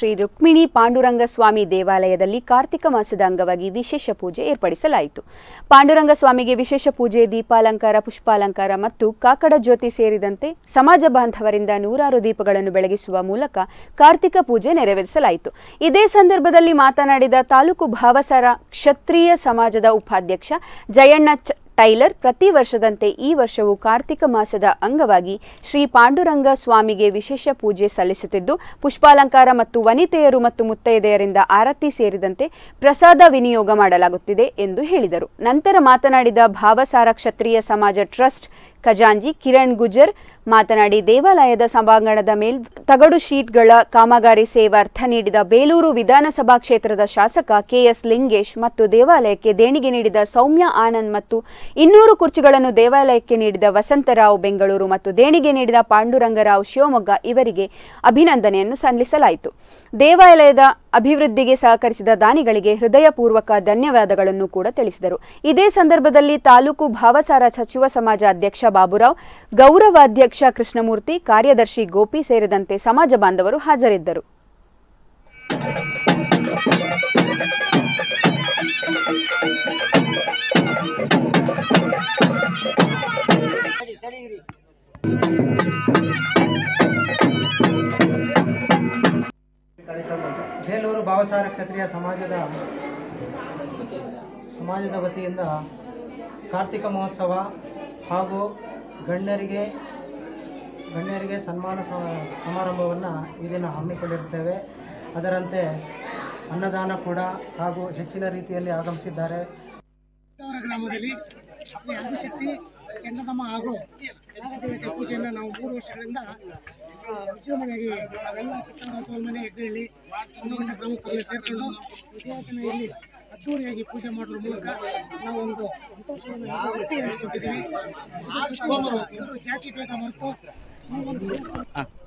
ಶ್ರೀ ರುಕ್ಮಿಣಿ ಪಾಂಡುರಂಗ ಸ್ವಾಮಿ ದೇವಾಲಯದಲ್ಲಿ ಕಾರ್ತಿಕ ಮಾಸದ ಅಂಗವಾಗಿ ವಿಶೇಷ ಪೂಜೆ ಏರ್ಪಡಿಸಲಾಯಿತು ಪಾಂಡುರಂಗ ಸ್ವಾಮಿಗೆ ವಿಶೇಷ ಪೂಜೆ ದೀಪಾಲಂಕಾರ ಪುಷ್ಪಾಲಂಕಾರ ಮತ್ತು ಕಾಕಡ ಜ್ಯೋತಿ ಸೇರಿದಂತೆ ಸಮಾಜ ಬಾಂಧವರಿಂದ ನೂರಾರು ದೀಪಗಳನ್ನು ಬೆಳಗಿಸುವ ಮೂಲಕ ಕಾರ್ತಿಕ ಪೂಜೆ ನೆರವೇರಿಸಲಾಯಿತು ಇದೇ ಸಂದರ್ಭದಲ್ಲಿ ಮಾತನಾಡಿದ ತಾಲೂಕು ಭಾವಸಾರ ಕ್ಷತ್ರಿಯ ಸಮಾಜದ ಉಪಾಧ್ಯಕ್ಷ ಜಯಣ್ಣ ಚ- ಟೈಲರ್ ಪ್ರತಿ ವರ್ಷದಂತೆ ಈ ವರ್ಷವೂ ಕಾರ್ತಿಕ ಮಾಸದ ಅಂಗವಾಗಿ ಶ್ರೀ ಪಾಂಡುರಂಗ ಸ್ವಾಮಿಗೆ ವಿಶೇಷ ಪೂಜೆ ಸಲ್ಲಿಸುತ್ತಿದ್ದು ಪುಷ್ಪಾಲಂಕಾರ ಮತ್ತು ವನಿತೆಯರು ಮತ್ತು ಮುತ್ತೈದೆಯರಿಂದ ಆರತಿ ಸೇರಿದಂತೆ ಪ್ರಸಾದ ವಿನಿಯೋಗ ಮಾಡಲಾಗುತ್ತಿದೆ ಎಂದು ಹೇಳಿದರು ನಂತರ ಮಾತನಾಡಿದ ಭಾವಸಾರ ಕ್ಷತ್ರಿಯ ಸಮಾಜ ಟ್ರಸ್ಟ್ ಖಜಾಂಜಿ ಕಿರಣ್ ಗುಜರ್ ಮಾತನಾಡಿ ದೇವಾಲಯದ ಸಭಾಂಗಣದ ಮೇಲ್ ತಗಡು ಶೀಟ್ಗಳ ಕಾಮಗಾರಿ ಸೇವಾರ್ಥ ನೀಡಿದ ಬೇಲೂರು ವಿಧಾನಸಭಾ ಕ್ಷೇತ್ರದ ಶಾಸಕ ಕೆಎಸ್ ಲಿಂಗೇಶ್ ಮತ್ತು ದೇವಾಲಯಕ್ಕೆ ದೇಣಿಗೆ ನೀಡಿದ ಸೌಮ್ಯ ಆನಂದ್ ಮತ್ತು ಇನ್ನೂರು ಕುರ್ಚಿಗಳನ್ನು ದೇವಾಲಯಕ್ಕೆ ನೀಡಿದ ವಸಂತರಾವ್ ಬೆಂಗಳೂರು ಮತ್ತು ದೇಣಿಗೆ ನೀಡಿದ ಪಾಂಡುರಂಗರಾವ್ ಶಿವಮೊಗ್ಗ ಇವರಿಗೆ ಅಭಿನಂದನೆಯನ್ನು ಸಲ್ಲಿಸಲಾಯಿತು ದೇವಾಲಯದ ಅಭಿವೃದ್ಧಿಗೆ ಸಹಕರಿಸಿದ ದಾನಿಗಳಿಗೆ ಹೃದಯಪೂರ್ವಕ ಧನ್ಯವಾದಗಳನ್ನು ಕೂಡ ತಿಳಿಸಿದರು ಇದೇ ಸಂದರ್ಭದಲ್ಲಿ ತಾಲೂಕು ಭಾವಸಾರ ಸಚಿವ ಸಮಾಜ ಅಧ್ಯಕ್ಷ ಬಾಬುರಾವ್ ಗೌರವಾಧ್ಯಕ್ಷ ಕೃಷ್ಣಮೂರ್ತಿ ಕಾರ್ಯದರ್ಶಿ ಗೋಪಿ ಸೇರಿದಂತೆ ಸಮಾಜ ಬಾಂಧವರು ಹಾಜರಿದ್ದರು ಬೇಲೂರು ಭಾವಸಾರ ಕ್ಷತ್ರಿಯ ಸಮಾಜದ ಸಮಾಜದ ವತಿಯಿಂದ ಕಾರ್ತಿಕ ಮಹೋತ್ಸವ ಹಾಗೂ ಗಣ್ಯರಿಗೆ ಗಣ್ಯರಿಗೆ ಸನ್ಮಾನ ಸ- ಸಮಾರಂಭವನ್ನು ಈ ದಿನ ಹಮ್ಮಿಕೊಂಡಿರುತ್ತೇವೆ ಅದರಂತೆ ಅನ್ನದಾನ ಕೂಡ ಹಾಗೂ ಹೆಚ್ಚಿನ ರೀತಿಯಲ್ಲಿ ಆಗಮಿಸಿದ್ದಾರೆ ಅವರ ಗ್ರಾಮದಲ್ಲಿ ಶ್ರೀ ಆದಿಶಕ್ತಿ ಕೆಂಡದಮ್ಮ ಹಾಗೂ ನಾಗದೇವತೆ ಪೂಜೆಯನ್ನು ನಾವು ಮೂರು ವರ್ಷಗಳಿಂದ ಆ, ವಿಜೃಂಭಣೆಯಾಗಿ ನಾವೆಲ್ಲ ಕಿತ್ತವರ ತೋಲ್ಮನೆ ಹೆಗ್ಗಳ್ಳಿ ಕುಂದಗೊಂಡ ಗ್ರಾಮಸ್ಥರಲ್ಲಿ ಸೇರಿಕೊಂಡು ವಿದ್ಯಾರ್ಥಿನಿಯಲ್ಲಿ ಅದ್ದೂರಿಯಾಗಿ ಪೂಜೆ ಮಾಡೋದ್ರ ಮೂಲಕ ನಾವು ಒಂದು ಸಂತೋಷವನ್ನು ನಾವು ಒಟ್ಟಿಗೆ ಹಂಚ್ಕೊತಿದ್ದೀವಿ ಇದು ಪ್ರತಿ ವರ್ಷ ಎಲ್ಲರೂ ಜಾತಿ ಭೇದ ಮರೆತು ಈ ಒಂದು